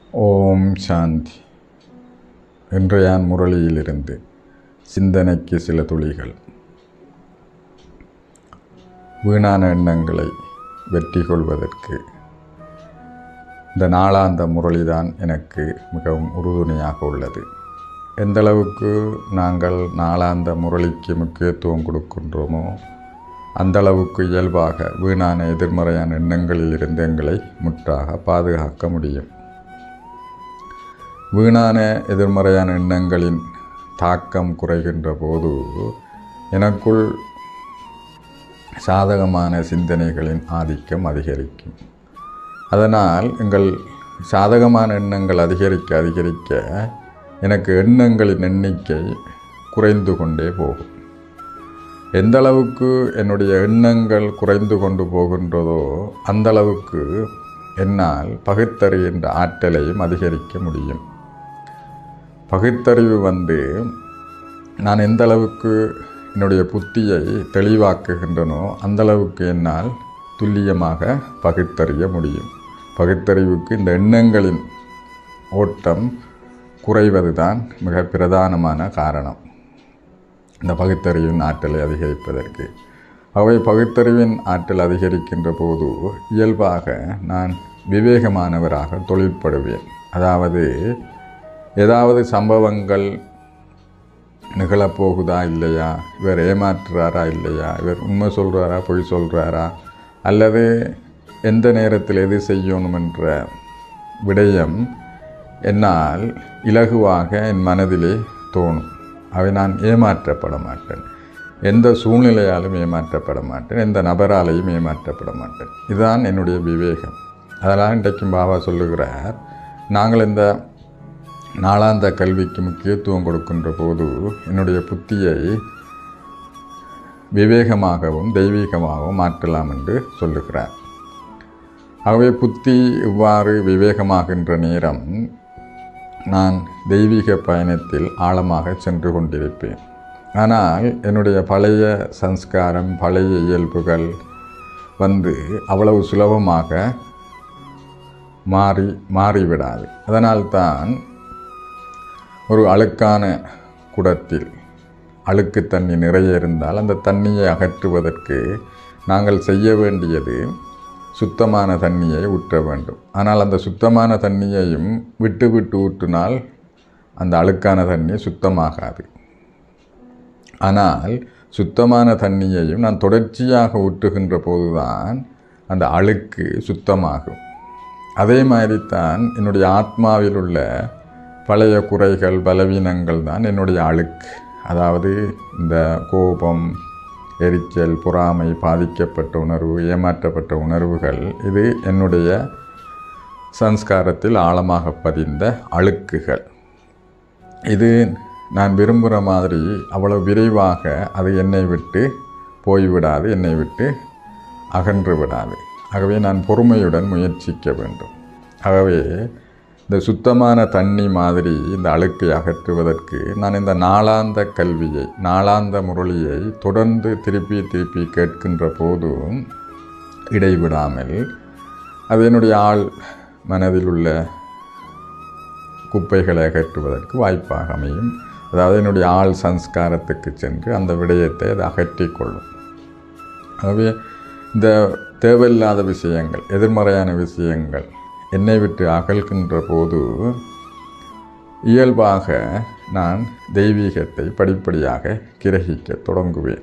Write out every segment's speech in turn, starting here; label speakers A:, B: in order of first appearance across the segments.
A: ஓம் சாந்தி இன்றைய முரளியிலிருந்து சிந்தனைக்கு சில துளிகள் வீணான எண்ணங்களை வெற்றி கொள்வதற்கு இந்த நாளாந்த முரளிதான் எனக்கு மிகவும் உறுதுணையாக உள்ளது எந்தளவுக்கு நாங்கள் நாளாந்த முரளிக்கு முக்கியத்துவம் கொடுக்கின்றோமோ அந்தளவுக்கு இயல்பாக வீணான எதிர்மறையான எண்ணங்களிலிருந்து எங்களை முற்றாக பாதுகாக்க முடியும் வீணான எதிர்மறையான எண்ணங்களின் தாக்கம் குறைகின்ற போது எனக்குள் சாதகமான சிந்தனைகளின் ஆதிக்கம் அதிகரிக்கும் அதனால் எங்கள் சாதகமான எண்ணங்கள் அதிகரிக்க அதிகரிக்க எனக்கு எண்ணங்களின் எண்ணிக்கை குறைந்து கொண்டே போகும் எந்த அளவுக்கு என்னுடைய எண்ணங்கள் குறைந்து கொண்டு போகின்றதோ அந்த அளவுக்கு என்னால் பகுத்தறிகின்ற ஆற்றலையும் அதிகரிக்க முடியும் பகுத்தறிவு வந்து நான் எந்த அளவுக்கு என்னுடைய புத்தியை தெளிவாக்குகின்றனோ அந்த அளவுக்கு என்னால் துல்லியமாக பகுத்தறிய முடியும் பகுத்தறிவுக்கு இந்த எண்ணங்களின் ஓட்டம் குறைவது தான் மிக பிரதானமான காரணம் இந்த பகுத்தறிவின் ஆற்றலை அதிகரிப்பதற்கு அவை பகுத்தறிவின் ஆற்றல் அதிகரிக்கின்ற போது இயல்பாக நான் விவேகமானவராக தொழிற்படுவேன் அதாவது ஏதாவது சம்பவங்கள் நிகழப்போகுதா இல்லையா இவர் ஏமாற்றுறாரா இல்லையா இவர் உண்மை சொல்கிறாரா பொய் சொல்கிறாரா அல்லது எந்த நேரத்தில் எது செய்யணும் என்ற விடயம் என்னால் இலகுவாக என் மனதிலே தோணும் அவை நான் ஏமாற்றப்பட மாட்டேன் எந்த சூழ்நிலையாலும் ஏமாற்றப்பட மாட்டேன் எந்த நபராலையும் ஏமாற்றப்பட மாட்டேன் இதுதான் என்னுடைய விவேகம் அதெல்லாம் இன்றைக்கும் பாபா சொல்லுகிறார் நாங்கள் இந்த நாளாந்த கல்விக்கு முக்கியத்துவம் கொடுக்கின்ற போது என்னுடைய புத்தியை விவேகமாகவும் தெய்வீகமாகவும் மாற்றலாம் என்று சொல்லுகிறார் ஆகவே புத்தி இவ்வாறு விவேகமாகின்ற நேரம் நான் தெய்வீக பயணத்தில் ஆழமாக சென்று கொண்டிருப்பேன் ஆனால் என்னுடைய பழைய சம்ஸ்காரம் பழைய இயல்புகள் வந்து அவ்வளவு சுலபமாக மாறி மாறிவிடாது அதனால்தான் ஒரு அழுக்கான குடத்தில் அழுக்கு தண்ணி நிறைய இருந்தால் அந்த தண்ணியை அகற்றுவதற்கு நாங்கள் செய்ய வேண்டியது சுத்தமான தண்ணியை ஊற்ற வேண்டும் ஆனால் அந்த சுத்தமான தண்ணியையும் விட்டு விட்டு ஊற்றினால் அந்த அழுக்கான தண்ணி சுத்தமாகாது ஆனால் சுத்தமான தண்ணியையும் நான் தொடர்ச்சியாக ஊற்றுகின்ற போதுதான் அந்த அழுக்கு சுத்தமாகும் அதே மாதிரி தான் என்னுடைய ஆத்மாவில் உள்ள பழைய குறைகள் பலவீனங்கள் தான் என்னுடைய அழுக்கு அதாவது இந்த கோபம் எரிச்சல் பொறாமை பாதிக்கப்பட்ட உணர்வு ஏமாற்றப்பட்ட உணர்வுகள் இது என்னுடைய சன்ஸ்காரத்தில் ஆழமாக பதிந்த அழுக்குகள் இது நான் விரும்புகிற மாதிரி அவ்வளவு விரைவாக அது என்னை விட்டு போய்விடாது என்னை விட்டு அகன்று விடாது ஆகவே நான் பொறுமையுடன் முயற்சிக்க வேண்டும் ஆகவே இந்த சுத்தமான தண்ணி மாதிரி இந்த அழுக்கை அகற்றுவதற்கு நான் இந்த நாளாந்த கல்வியை நாளாந்த முரளியை தொடர்ந்து திருப்பி திருப்பி கேட்கின்ற போதும் இடைவிடாமல் அது என்னுடைய ஆள் மனதில் உள்ள குப்பைகளை அகற்றுவதற்கு வாய்ப்பாக அமையும் அதாவது என்னுடைய ஆள் சன்ஸ்காரத்துக்கு சென்று அந்த விடயத்தை அது அகற்றிக்கொள்ளும் ஆகவே இந்த தேவையில்லாத விஷயங்கள் எதிர்மறையான விஷயங்கள் என்னை விட்டு அகல்கின்ற போது இயல்பாக நான் தெய்வீகத்தை படிப்படியாக கிரகிக்க தொடங்குவேன்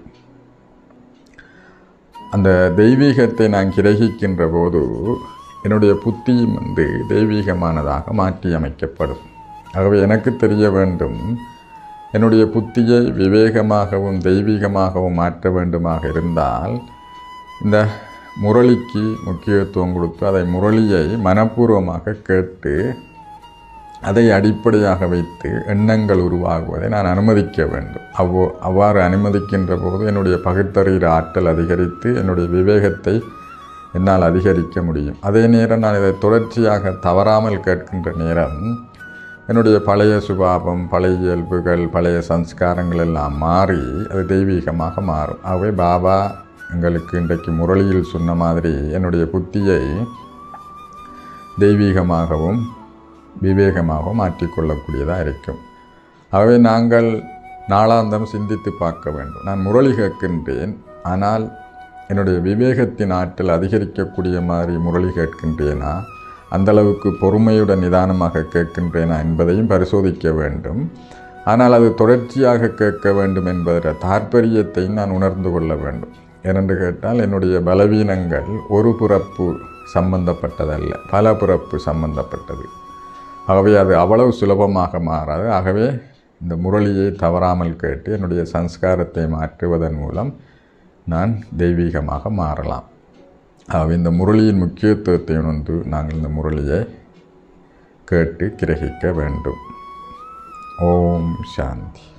A: அந்த தெய்வீகத்தை நான் கிரகிக்கின்ற போது என்னுடைய புத்தியும் வந்து தெய்வீகமானதாக மாற்றி அமைக்கப்படும் ஆகவே எனக்கு தெரிய வேண்டும் என்னுடைய புத்தியை விவேகமாகவும் தெய்வீகமாகவும் மாற்ற வேண்டுமாக இருந்தால் இந்த முரளிக்கு முக்கியத்துவம் கொடுத்து அதை முரளியை மனப்பூர்வமாக கேட்டு அதை அடிப்படையாக வைத்து எண்ணங்கள் உருவாகுவதை நான் அனுமதிக்க வேண்டும் அவ்வோ அவ்வாறு அனுமதிக்கின்ற போது என்னுடைய பகுத்தறிகிற ஆற்றல் அதிகரித்து என்னுடைய விவேகத்தை என்னால் அதிகரிக்க முடியும் அதே நேரம் நான் இதை தொடர்ச்சியாக தவறாமல் கேட்கின்ற நேரம் என்னுடைய பழைய சுபாவம் பழைய இயல்புகள் பழைய சம்ஸ்காரங்கள் எல்லாம் மாறி அது தெய்வீகமாக மாறும் ஆகவே பாபா எங்களுக்கு இன்றைக்கு முரளியில் சொன்ன மாதிரி என்னுடைய புத்தியை தெய்வீகமாகவும் விவேகமாக மாற்றிக்கொள்ளக்கூடியதாக இருக்கும் ஆகவே நாங்கள் நாளாந்தம் சிந்தித்து பார்க்க வேண்டும் நான் முரளி கேட்கின்றேன் ஆனால் என்னுடைய விவேகத்தின் ஆற்றல் அதிகரிக்கக்கூடிய மாதிரி முரளி கேட்கின்றேனா அந்த அளவுக்கு பொறுமையுடன் நிதானமாக கேட்கின்றேனா என்பதையும் பரிசோதிக்க வேண்டும் ஆனால் அது தொடர்ச்சியாக கேட்க வேண்டும் என்பதற தாற்பயத்தையும் நான் உணர்ந்து கொள்ள வேண்டும் ஏனென்று கேட்டால் என்னுடைய பலவீனங்கள் ஒரு பிறப்பு சம்பந்தப்பட்டதல்ல பல பிறப்பு சம்பந்தப்பட்டது ஆகவே அது அவ்வளவு சுலபமாக மாறாது ஆகவே இந்த முரளியை தவறாமல் கேட்டு என்னுடைய சம்ஸ்காரத்தை மாற்றுவதன் மூலம் நான் தெய்வீகமாக மாறலாம் ஆகவே இந்த முரளியின் முக்கியத்துவத்தை உணர்ந்து நாங்கள் இந்த முரளியை கேட்டு கிரகிக்க வேண்டும் ஓம் சாந்தி